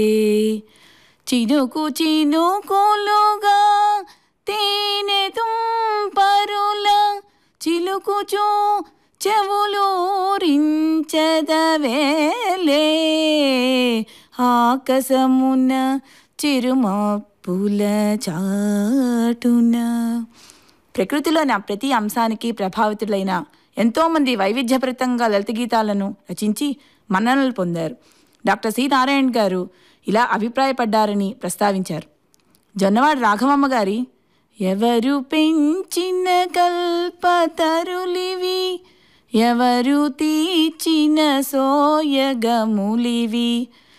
చినుకు చినుకులుగా తేనె తుంపరుల చిలుకుచూ చెవులూరించదవేలే ఆకాశమున చిరుమప్పుల చాటున ప్రకృతిలోని ప్రతి అంశానికి ప్రభావితులైన ఎంతోమంది వైవిధ్యభరితంగా లలిత గీతాలను రచించి మన్ననలు పొందారు డాక్టర్ సి నారాయణ గారు ఇలా అభిప్రాయపడ్డారని ప్రస్తావించారు జొన్నవాడ రాఘవమ్మ గారి ఎవరు పెంచిన కల్పతరులివి ఎవరు తీర్చిన సోయగములివి